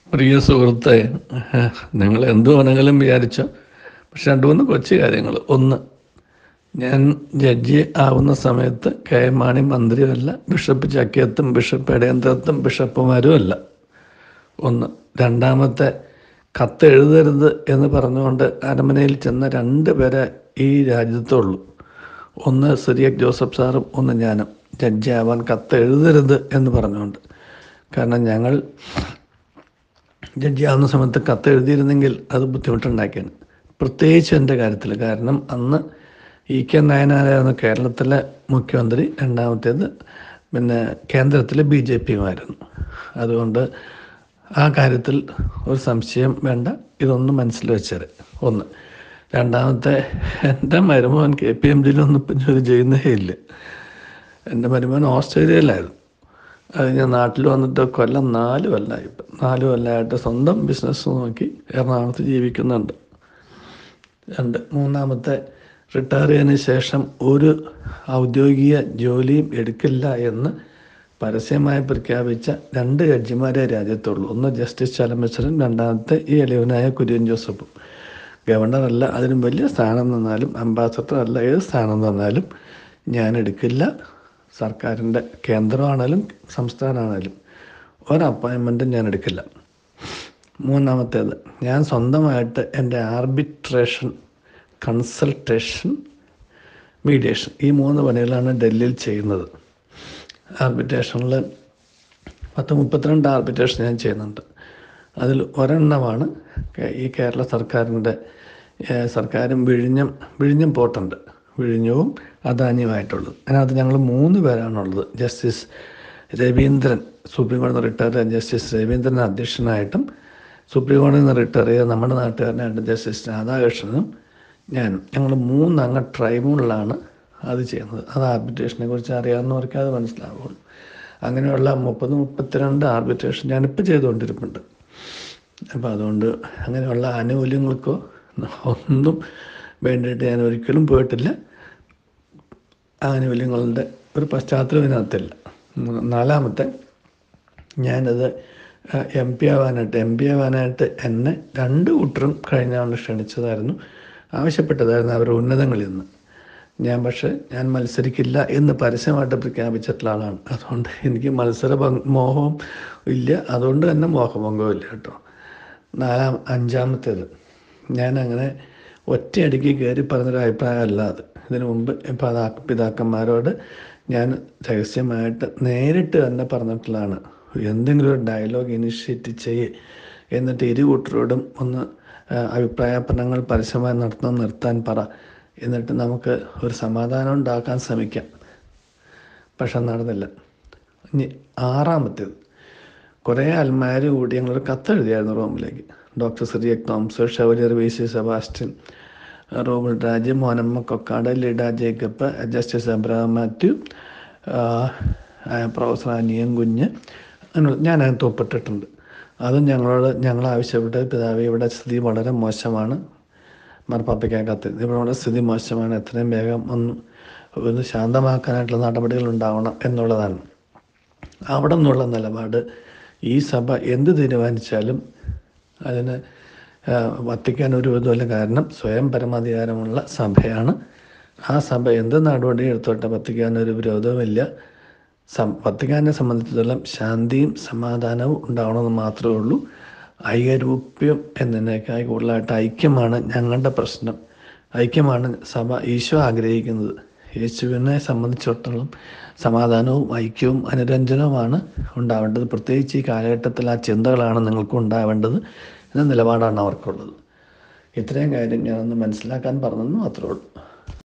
പ്രിയ സുഹൃത്തെ നിങ്ങൾ എന്തു വേണമെങ്കിലും വിചാരിച്ചോ പക്ഷെ രണ്ട് മൂന്ന് കൊച്ചു കാര്യങ്ങൾ ഒന്ന് ഞാൻ ജഡ്ജി ആവുന്ന സമയത്ത് കെ എം മാണി മന്ത്രിയുമല്ല ബിഷപ്പ് ചക്കിയത്തും ബിഷപ്പ് എടയന്തത്തും ബിഷപ്പുമാരും അല്ല ഒന്ന് രണ്ടാമത്തെ കത്ത് എഴുതരുത് എന്ന് പറഞ്ഞുകൊണ്ട് അരമനയിൽ ചെന്ന രണ്ട് പേരെ ഈ രാജ്യത്തുള്ളൂ ഒന്ന് സിറിയക് ജോസഫ് സാറും ഒന്ന് ഞാനും ജഡ്ജി ആവാൻ കത്ത് എഴുതരുത് എന്ന് പറഞ്ഞുകൊണ്ട് കാരണം ഞങ്ങൾ ജഡ്ജി ആവുന്ന സമയത്ത് കത്ത് എഴുതിയിരുന്നെങ്കിൽ അത് ബുദ്ധിമുട്ടുണ്ടാക്കിയാണ് പ്രത്യേകിച്ച് എൻ്റെ കാര്യത്തിൽ കാരണം അന്ന് ഇ കെ നയനാരായിരുന്നു കേരളത്തിലെ മുഖ്യമന്ത്രി രണ്ടാമത്തേത് പിന്നെ കേന്ദ്രത്തിലെ ബി ജെ പിയുമായിരുന്നു അതുകൊണ്ട് ആ കാര്യത്തിൽ ഒരു സംശയം വേണ്ട ഇതൊന്ന് മനസ്സിൽ വെച്ചത് ഒന്ന് രണ്ടാമത്തെ എൻ്റെ മരുമോൻ കെ പി എം ജിയിലൊന്നും ഇപ്പം ജോലി ചെയ്യുന്നേ ഇല്ല എൻ്റെ മരുമോൻ ഓസ്ട്രേലിയയിലായിരുന്നു അത് ഞാൻ നാട്ടിൽ വന്നിട്ട് കൊല്ലം നാല് കൊല്ലമായി ഇപ്പം നാല് കൊല്ലമായിട്ട് സ്വന്തം ബിസിനസ് നോക്കി എറണാകുളത്ത് ജീവിക്കുന്നുണ്ട് രണ്ട് മൂന്നാമത്തെ റിട്ടയർ ചെയ്തതിന് ശേഷം ഒരു ഔദ്യോഗിക ജോലിയും എടുക്കില്ല എന്ന് പരസ്യമായി പ്രഖ്യാപിച്ച രണ്ട് ജഡ്ജിമാരെ രാജ്യത്തുള്ളൂ ഒന്ന് ജസ്റ്റിസ് ചലമേശ്വരൻ രണ്ടാമത്തെ ഈ എളിയവനായ കുര്യൻ ജോസഫും ഗവർണറല്ല അതിനും വലിയ സ്ഥാനം തന്നാലും അംബാസഡർ അല്ല ഏത് സ്ഥാനം തന്നാലും ഞാൻ എടുക്കില്ല സർക്കാരിൻ്റെ കേന്ദ്രമാണേലും സംസ്ഥാനമാണേലും ഒരു അപ്പോയിൻമെൻറ്റും ഞാൻ എടുക്കില്ല മൂന്നാമത്തേത് ഞാൻ സ്വന്തമായിട്ട് എൻ്റെ ആർബിട്രേഷൻ കൺസൾട്ടേഷൻ മീഡിയേഷൻ ഈ മൂന്ന് പണികളാണ് ഡൽഹിയിൽ ചെയ്യുന്നത് ആർബിട്രേഷനിൽ പത്ത് മുപ്പത്തിരണ്ട് ആർബിട്രേഷൻ ഞാൻ ചെയ്യുന്നുണ്ട് അതിൽ ഒരെണ്ണമാണ് കേ- ഈ കേരള സർക്കാരിൻ്റെ ഏഹ്, സർക്കാരും വിഴിഞ്ഞം വിഴിഞ്ഞം പോർട്ടുണ്ട് വിഴിഞ്ഞവും അദാനിയുമായിട്ടുള്ളത് അതിനകത്ത് ഞങ്ങൾ മൂന്ന് പേരാണുള്ളത് ജസ്റ്റിസ് രവീന്ദ്രൻ സുപ്രീം കോടതി റിട്ടയർ ചെയ്ത ജസ്റ്റിസ് രവീന്ദ്രൻ അധ്യക്ഷനായിട്ടും സുപ്രീം കോടതിയിൽ നിന്ന് റിട്ടയർ ചെയ്ത നമ്മുടെ നാട്ടുകാരനായിട്ട് ജസ്റ്റിസ് രാധാകൃഷ്ണനും ഞാനും ഞങ്ങൾ മൂന്നംഗ ട്രൈബ്യൂണലാണ് അത് ചെയ്യുന്നത് അത് ആർബിട്രേഷനെ കുറിച്ച് അറിയാവുന്നവർക്ക് അത് മനസ്സിലാവുള്ളൂ അങ്ങനെയുള്ള മുപ്പത് മുപ്പത്തിരണ്ട് ആർബിട്രേഷൻ ഞാനിപ്പോൾ ചെയ്തുകൊണ്ടിരിപ്പുണ്ട് അപ്പോൾ അതുകൊണ്ട് അങ്ങനെയുള്ള ആനുകൂല്യങ്ങൾക്കോ ഒന്നും വേണ്ടിയിട്ട് ഞാൻ ഒരിക്കലും പോയിട്ടില്ല ആനുകൂല്യങ്ങളുടെ ഒരു പശ്ചാത്തലം ഇതിനകത്തില്ല മൂ- നാലാമത്തെ ഞാനത് എം പി ആവാനായിട്ട് എം പി ആവാനായിട്ട് എന്നെ രണ്ട് കൂട്ടരും കഴിഞ്ഞ ആണ്ട് ക്ഷണിച്ചതായിരുന്നു ആവശ്യപ്പെട്ടതായിരുന്നു അവരുടെ ഉന്നതങ്ങളിൽ നിന്ന് ഞാൻ പക്ഷേ ഞാൻ മത്സരിക്കില്ല എന്ന് പരസ്യമായിട്ട് പ്രഖ്യാപിച്ചിട്ടുള്ള ആളാണ് അതുകൊണ്ട് എനിക്ക് മത്സര ഭംഗ- മോഹവും ഇല്ല അതുകൊണ്ട് തന്നെ മോഹഭംഗവും ഇല്ല കേട്ടോ നാലാം അഞ്ചാമത്തേത് ഞാൻ അങ്ങനെ ഒറ്റയടിക്ക് കയറി പറഞ്ഞൊരു അഭിപ്രായമല്ല അത് ഇതിനു മുമ്പ് പിതാ പിതാക്കന്മാരോട് ഞാൻ രഹസ്യമായിട്ട് നേരിട്ട് തന്നെ പറഞ്ഞിട്ടുള്ളതാണ് എന്തെങ്കിലും ഒരു ഡയലോഗ് ഇനിഷ്യേറ്റ് ചെയ്യ് എന്നിട്ട് ഇരു കൂട്ടരോടും ഒന്ന് ആ, അഭിപ്രായ പഠനങ്ങൾ പരസ്യമായി നടത്തുന്നത് നിർത്താൻ പറ എന്നിട്ട് നമുക്ക് ഒരു സമാധാനം ഉണ്ടാക്കാൻ ശ്രമിക്കാം പക്ഷെ നടന്നില്ല ഇനി ആറാമത്തേത് കുറേ അൽമാർ കൂടി ഞങ്ങളൊരു കത്തെഴുതിയായിരുന്നു റോമിലേക്ക് doctor Cyriac Thomas chevalier V C Sebastian Robil Raj Monamma Kokkad Lida Jacob justice Abraham Mathew ആ, ആ, പ്രൊഫസർ അനിയൻ കുഞ്ഞ് അങ്ങനെ ഞാൻ അതിനകത്ത് ഒപ്പിട്ടിട്ടുണ്ട് അതും ഞങ്ങളോട് ഞങ്ങൾ ആവശ്യപ്പെട്ട് പിതാവ് ഇവിടെ സ്ഥിതി വളരെ മോശമാണ് മാർപ്പാപ്പയ്ക്ക് കത്ത് ഇവിടെ സ്ഥിതി മോശമാണ് എത്രയും വേഗം ഒന്ന് ഒന്ന് ശാന്തമാക്കാനായിട്ടുള്ള നടപടികൾ ഉണ്ടാവണം എന്നുള്ളതാണ് അവിടെ നിന്നുള്ള നിലപാട് ഈ സഭ എന്ത് തീരുമാനിച്ചാലും അതിന് ആ, വത്തിക്കാൻ ഒരു വിധമില്ല കാരണം സ്വയം പരമാധികാരമുള്ള സഭയാണ് ആ സഭ എന്ത് നടപടി എടുത്തോട്ടെ വത്തിക്കാൻ ഒരു വിരോധവുമില്ല സം വത്തിക്കാനെ സംബന്ധിച്ചിടത്തോളം ശാന്തിയും സമാധാനവും ഉണ്ടാവണമെന്ന് മാത്രമേ ഉള്ളൂ ഐക്യരൂപ്യം എന്നതിനേക്കാൾ കൂടുതലായിട്ട് ഐക്യമാണ് ഞങ്ങളുടെ പ്രശ്നം ഐക്യമാണ് സഭ ഈശോ ആഗ്രഹിക്കുന്നത് യേശുവിനെ സംബന്ധിച്ചിടത്തോളം സമാധാനവും ഐക്യവും അനുരഞ്ജനവുമാണ് ഉണ്ടാവേണ്ടത് പ്രത്യേകിച്ച് ഈ കാലഘട്ടത്തിൽ ആ ചിന്തകളാണ് നിങ്ങൾക്ക് ഉണ്ടാവേണ്ടത് എന്ന നിലപാടാണ് അവർക്കുള്ളത് ഇത്രയും കാര്യം ഞാനൊന്ന് മനസ്സിലാക്കാൻ പറഞ്ഞെന്ന് മാത്രമേ ഉള്ളൂ